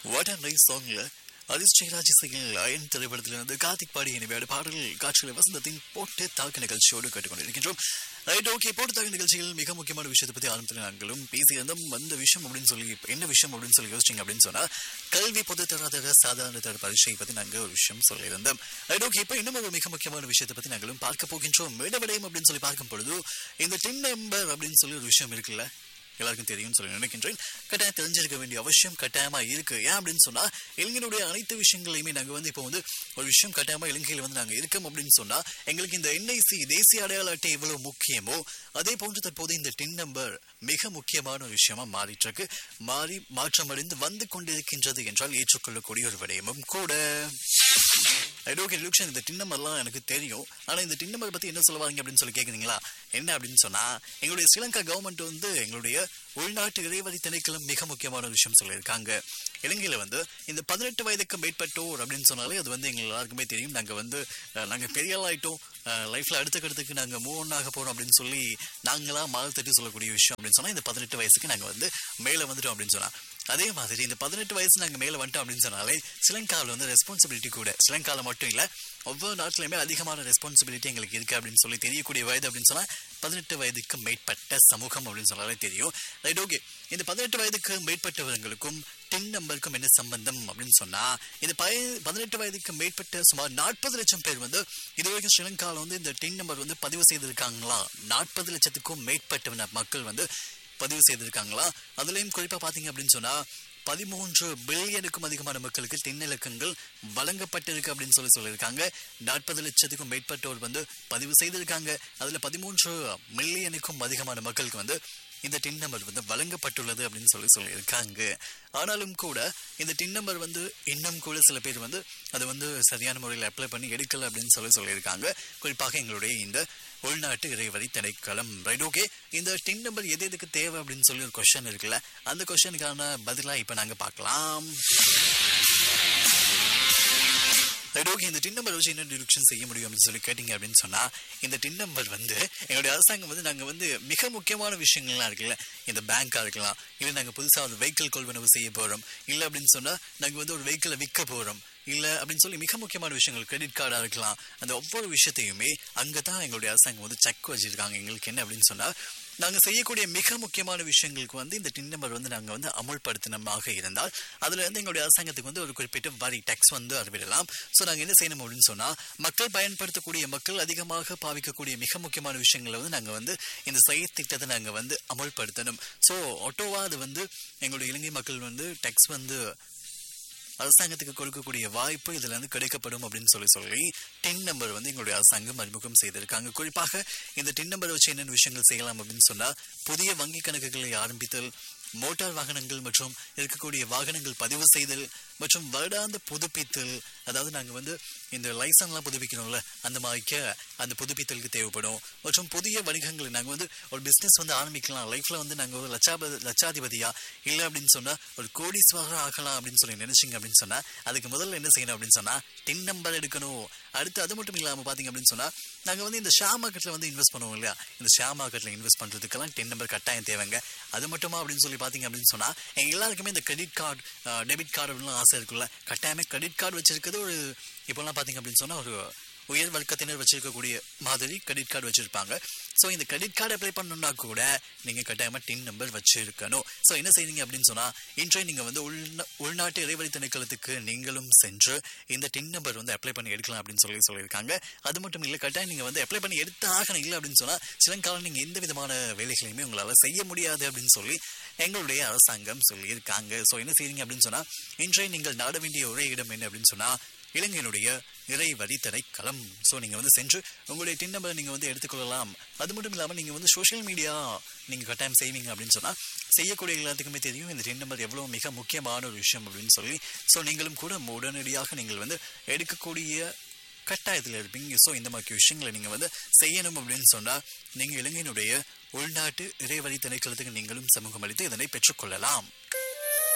what and nice சாங்ல அரிஸ் ஜெயராஜ் இசையில் அயன் திரைப்படத்திலிருந்து கார்த்திக் பாடி இனிமையான பாடல் காட்சியில் வசந்தத்தின் போட்டு தாக்கு நிகழ்ச்சியோடு கேட்டுக்கொண்டிருக்கின்றோம் ரைட் ஓகே போட்டு தாக்கு நிகழ்ச்சியில் மிக முக்கியமான விஷயத்தை பற்றி ஆரம்பத்தில் நாங்களும் பேசியிருந்தோம் அந்த விஷயம் அப்படின்னு சொல்லி என்ன விஷயம் அப்படின்னு சொல்லி யோசிச்சிங்க அப்படின்னு சொன்னா கல்வி பொது தராதர சாதாரண தர பரீட்சை பற்றி நாங்கள் ஒரு விஷயம் சொல்லியிருந்தோம் ரைட் ஓகே இப்போ இன்னும் ஒரு மிக முக்கியமான விஷயத்தை பற்றி நாங்களும் பார்க்க போகின்றோம் விடவிடயம் அப்படின்னு சொல்லி பார்க்கும் பொழுது இந்த டின் நம்பர் அப்படின்னு சொல்லி ஒரு விஷயம் இருக்குல்ல எல்லாருக்கும் தெரியும்னு சொல்லி நினைக்கின்றேன் கட்டாயம் தெரிஞ்சிருக்க வேண்டிய அவசியம் கட்டாயமா இருக்கு ஏன் அப்படின்னு சொன்னா இளைஞருடைய அனைத்து விஷயங்களையுமே நாங்க வந்து இப்போ வந்து ஒரு விஷயம் கட்டாயமா இலங்கையில் வந்து நாங்க இருக்கோம் அப்படின்னு சொன்னா எங்களுக்கு இந்த என்ஐசி தேசிய அடையாள அட்டை எவ்வளவு முக்கியமோ அதே போன்று தற்போது இந்த டின் நம்பர் மிக முக்கியமான ஒரு விஷயமா மாறிட்டு இருக்கு மாறி மாற்றமடைந்து வந்து கொண்டிருக்கின்றது என்றால் ஏற்றுக்கொள்ளக்கூடிய ஒரு விடயமும் கூட ஓகே லுக்ஷன் இந்த டின் நம்பர்லாம் எனக்கு தெரியும் ஆனா இந்த டின் நம்பர் பத்தி என்ன சொல்லுவாங்க அப்படின்னு சொல்லி கேக்குறீங்களா என்ன அப்படின்னு சொன்னா எங்களுடைய ஸ்ரீலங்கா கவர்மெண்ட் வந்து எங்களுடைய உள்நாட்டு இறைவழி திணைக்களம் மிக முக்கியமான ஒரு விஷயம் சொல்லியிருக்காங்க இலங்கையில வந்து இந்த பதினெட்டு வயதுக்கு மேற்பட்டோர் அப்படின்னு சொன்னாலே அது வந்து எங்க எல்லாருக்குமே தெரியும் நாங்க வந்து அஹ், நாங்க பெரிய ஆள் ஆயிட்டோம் லைஃப்ல அடுத்த கட்டத்துக்கு நாங்க மூவ் ஒன் ஆக போறோம் அப்படின்னு சொல்லி நாங்களா மாறு தட்டி சொல்லக்கூடிய விஷயம் அப்படின்னு சொன்னா இந்த பதினெட்டு வயசுக்கு நாங்க வந்து மேல வந்துட்டோம் அப்படின்னு சொன்னா அதே மாதிரி இந்த பதினெட்டு வயசு நாங்க மேல வந்துட்டோம் அப்படின்னு சொன்னாலே ஸ்ரீலங்காவில் வந்து ரெஸ்பான்சிபிலிட்டி கூட ஸ்ரீலங்காவில் மட்டும் இல்ல ஒவ்வொரு நாட்டிலுமே அதிகமான ரெஸ்பான்சிபிலிட்டி எங்களுக்கு இருக்கு அப்படின்னு சொல்லி தெரியக்கூடிய வயது அப்படின்னு சொன்னா பதினெட்டு வயதுக்கு மேற்பட்ட சமூகம் அப்படின்னு சொன்னாலே தெரியும் ரைட் ஓகே இந்த பதினெட்டு வயதுக்கு மேற்பட்டவர்களுக்கும் டின் நம்பருக்கும் என்ன சம்பந்தம் அப்படின்னு சொன்னா இந்த பய பதினெட்டு வயதுக்கு மேற்பட்ட சுமார் நாற்பது லட்சம் பேர் வந்து இது வரைக்கும் ஸ்ரீலங்காவில் வந்து இந்த டின் நம்பர் வந்து பதிவு செய்திருக்காங்களா நாற்பது லட்சத்துக்கும் மேற்பட்ட மக்கள் வந்து பதிவு செய்திருக்காங்களா அதுலயும் குறிப்பா பாத்தீங்க அப்படின்னு சொன்னா பதிமூன்று பில்லியனுக்கும் அதிகமான மக்களுக்கு தென்னிலக்கங்கள் வழங்கப்பட்டிருக்கு அப்படின்னு சொல்லி சொல்லியிருக்காங்க நாற்பது லட்சத்துக்கும் மேற்பட்டோர் வந்து பதிவு செய்திருக்காங்க அதுல பதிமூன்று மில்லியனுக்கும் அதிகமான மக்களுக்கு வந்து இந்த டின் நம்பர் வந்து வழங்கப்பட்டுள்ளது அப்படின்னு சொல்லி சொல்லியிருக்காங்க ஆனாலும் கூட இந்த டின் நம்பர் வந்து இன்னும் கூட சில பேர் வந்து அதை வந்து சரியான முறையில் அப்ளை பண்ணி எடுக்கல அப்படின்னு சொல்லி சொல்லியிருக்காங்க குறிப்பாக எங்களுடைய இந்த உள்நாட்டு இறைவழி திணைக்களம் ரைட் ஓகே இந்த டின் நம்பர் எது எதுக்கு தேவை அப்படின்னு சொல்லி ஒரு கொஸ்டின் இருக்குல்ல அந்த கொஸ்டினுக்கான பதிலா இப்ப நாங்க பார்க்கலாம் ரைட் ஓகே இந்த டின் நம்பர் வச்சு என்ன டிடக்ஷன் செய்ய முடியும் அப்படின்னு சொல்லி கேட்டீங்க அப்படின்னு சொன்னா இந்த டின் நம்பர் வந்து எங்களுடைய அரசாங்கம் வந்து நாங்க வந்து மிக முக்கியமான விஷயங்கள்லாம் இருக்குல்ல இந்த பேங்கா இருக்கலாம் இல்ல நாங்க புதுசா ஒரு வெஹிக்கிள் கொள்வனவு செய்ய போறோம் இல்ல அப்படின்னு சொன்னா நாங்க வந்து ஒரு வெஹிக்கிளை விற்க போறோம் இல்ல அப்படின்னு சொல்லி மிக முக்கியமான விஷயங்கள் கிரெடிட் கார்டா இருக்கலாம் அந்த ஒவ்வொரு விஷயத்தையுமே அங்கதான் எங்களுடைய அரசாங்கம் வந்து செக் வச்சிருக்காங்க எங்களுக்கு என்ன அப்படின்னு சொன்னா நாங்க செய்யக்கூடிய மிக முக்கியமான விஷயங்களுக்கு வந்து இந்த டின் நம்பர் வந்து நாங்க வந்து அமுல்படுத்தினமாக இருந்தால் அதுல இருந்து எங்களுடைய அரசாங்கத்துக்கு வந்து ஒரு குறிப்பிட்ட வரி டேக்ஸ் வந்து அறிவிடலாம் சோ நாங்க என்ன செய்யணும் அப்படின்னு சொன்னா மக்கள் பயன்படுத்தக்கூடிய மக்கள் அதிகமாக பாவிக்கக்கூடிய மிக முக்கியமான விஷயங்களை வந்து நாங்க வந்து இந்த செயற் திட்டத்தை நாங்க வந்து அமுல்படுத்தணும் சோ ஆட்டோவா அது வந்து எங்களுடைய இலங்கை மக்கள் வந்து டேக்ஸ் வந்து அரசாங்கத்துக்கு கொடுக்கக்கூடிய வாய்ப்பு இதுல இருந்து கிடைக்கப்படும் அப்படின்னு சொல்லி சொல்லி டென் நம்பர் வந்து எங்களுடைய அரசாங்கம் அறிமுகம் செய்திருக்காங்க குறிப்பாக இந்த டென் நம்பர் வச்சு என்னென்ன விஷயங்கள் செய்யலாம் அப்படின்னு சொன்னா புதிய வங்கி கணக்குகளை ஆரம்பித்தல் மோட்டார் வாகனங்கள் மற்றும் இருக்கக்கூடிய வாகனங்கள் பதிவு செய்தல் மற்றும் வருடாந்த புதுப்பித்தல் அதாவது நாங்க வந்து இந்த லைசன்ஸ்லாம் புதுப்பிக்கணும்ல அந்த மாதிரிக்க அந்த புதுப்பித்தலுக்கு தேவைப்படும் மற்றும் புதிய வணிகங்கள் நாங்க வந்து ஒரு பிசினஸ் வந்து ஆரம்பிக்கலாம் லைஃப்ல வந்து நாங்க ஒரு லட்சாப லட்சாதிபதியா இல்ல அப்படின்னு சொன்னா ஒரு கோடீஸ்வரர் ஆகலாம் அப்படின்னு சொல்லி நினைச்சீங்க அப்படின்னு சொன்னா அதுக்கு முதல்ல என்ன செய்யணும் அப்படின்னு சொன்னா டின் நம்பர் எடுக்கணும் அடுத்து அது மட்டும் இல்லாம பாத்தீங்க அப்படின்னு சொன்னா நாங்க வந்து இந்த ஷேர் மார்க்கெட்ல வந்து இன்வெஸ்ட் பண்ணுவோம் இல்லையா இந்த ஷேர் மார்க்கெட்ல இன்வெஸ்ட் பண்றதுக்கெல்லாம் டென் நம்பர் கட்டாயம் தேவைங்க அது மட்டுமா அப்படின்னு சொல்லி பாத்தீங்க அப்படின்னு சொன்னா எங்க எல்லாருக்குமே இந்த கிரெடிட் கார்டு டெபிட் கார்டு அப்படின்னு ஆசை இருக்குல்ல கட்டாயமே கிரெடிட் கார்டு வச்சிருக்கிறது ஒரு இப்போல்லாம் பாத்தீங்க அப்படின்னு சொன்னா ஒரு உயர் வர்க்கத்தினர் வச்சிருக்கக்கூடிய மாதிரி கிரெடிட் கார்டு வச்சிருப்பாங்க ஸோ இந்த கிரெடிட் கார்டு அப்ளை பண்ணணும்னா கூட நீங்க கட்டாயமா டின் நம்பர் வச்சிருக்கணும் ஸோ என்ன செய்றீங்க அப்படின்னு சொன்னா இன்றைய நீங்க வந்து உள்நா உள்நாட்டு இறைவழி திணைக்களத்துக்கு நீங்களும் சென்று இந்த டின் நம்பர் வந்து அப்ளை பண்ணி எடுக்கலாம் அப்படின்னு சொல்லி சொல்லியிருக்காங்க அது மட்டும் இல்லை கட்டாயம் நீங்க வந்து அப்ளை பண்ணி எடுத்து ஆகணும் இல்லை அப்படின்னு சொன்னா சில காலம் நீங்க எந்த விதமான வேலைகளையுமே உங்களால செய்ய முடியாது அப்படின்னு சொல்லி எங்களுடைய அரசாங்கம் சொல்லியிருக்காங்க ஸோ என்ன செய்றீங்க அப்படின்னு சொன்னா இன்றைய நீங்கள் நாட வேண்டிய ஒரே இடம் என்ன அப்படின்னு சொன்னா இலங்கையினுடைய இறை வரித்தடை களம் ஸோ நீங்கள் வந்து சென்று உங்களுடைய டின் நம்பரை நீங்கள் வந்து எடுத்துக்கொள்ளலாம் அது மட்டும் இல்லாமல் நீங்கள் வந்து சோஷியல் மீடியா நீங்கள் கட்டாயம் செய்வீங்க அப்படின்னு சொன்னால் செய்யக்கூடிய எல்லாத்துக்குமே தெரியும் இந்த டின் நம்பர் எவ்வளோ மிக முக்கியமான ஒரு விஷயம் அப்படின்னு சொல்லி ஸோ நீங்களும் கூட உடனடியாக நீங்கள் வந்து எடுக்கக்கூடிய கட்டாயத்தில் இருப்பீங்க ஸோ இந்த மாதிரி விஷயங்களை நீங்கள் வந்து செய்யணும் அப்படின்னு சொன்னால் நீங்கள் இலங்கையினுடைய உள்நாட்டு இறைவழி திணைக்களத்துக்கு நீங்களும் சமூகம் அளித்து இதனை பெற்றுக்கொள்ளலாம்